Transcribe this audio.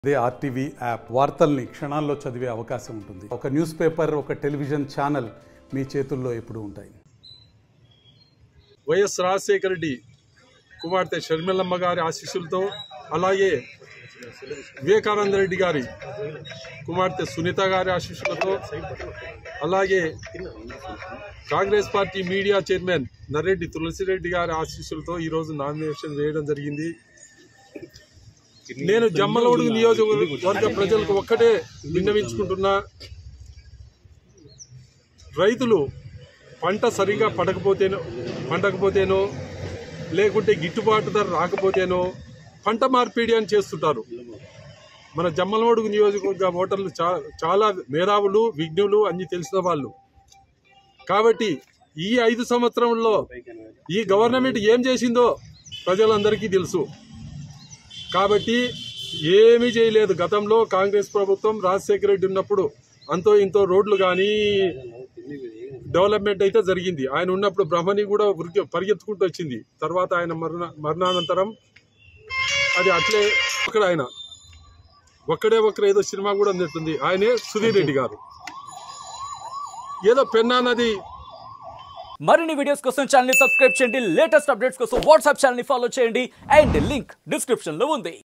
అదే RTV app వార్తల్ని క్షణాల్లో చదివే అవకాశం ఉంటుంది ఒక న్యూస్ పేపర్ ఒక టెలివిజన్ ఛానల్ మీ చేతుల్లో ఎప్పుడూ ఉంటాయి వైఎస్ రాజశేఖర రెడ్డి కుమార్తె షర్మిలమ్మ గారి ఆశీస్సులతో అలాగే వివేకానంద రెడ్డి గారి కుమార్తె సునీత గారి ఆశీస్సులతో అలాగే Congress party media chairman Narreddy Tulasireddy గారి ఆశీస్సులతో ఈరోజు నామినేషన్ వేయడం జరిగింది నేను జమ్మలవుడు నియోజకవర్గ ప్రజలకు ఒక్కటే విన్నవించుకుంటున్నా రైతులు పంట సరిగా పడకపోతేనో పండకపోతేనో లేకుంటే గిట్టుబాటు ధర రాకపోతేనో పంట మార్పిడి అని చేస్తుంటారు మన జమ్మలమడుగు నియోజకవర్గ ఓటర్లు చా చాలా మేధావులు విజ్ఞులు అన్ని తెలిసిన వాళ్ళు కాబట్టి ఈ ఐదు సంవత్సరంలో ఈ గవర్నమెంట్ ఏం చేసిందో ప్రజలందరికీ తెలుసు కాబట్టి ఏమీ చేయలేదు గతంలో కాంగ్రెస్ ప్రభుత్వం రాజశేఖర రెడ్డి ఉన్నప్పుడు అంతో ఇంతో రోడ్లు కానీ డెవలప్మెంట్ అయితే జరిగింది ఆయన ఉన్నప్పుడు బ్రహ్మని కూడా ఉరికి పరిగెత్తుకుంటూ వచ్చింది తర్వాత ఆయన మరణ మరణానంతరం అది అట్లే ఒక్కడ ఆయన ఒక్కడే ఒక్కరు ఏదో సినిమా కూడా ఉన్నట్టుంది ఆయనే సుధీర్ రెడ్డి గారు ఏదో పెన్నా నది మరిన్ని వీడియోస్ కోసం ఛానల్ ని సబ్స్క్రైబ్ చేయండి లేటెస్ట్ అప్డేట్స్ కోసం వాట్సాప్ ఛానల్ ని ఫాలో చేయండి అండ్ లింక్ డిస్క్రిప్షన్ లో ఉంది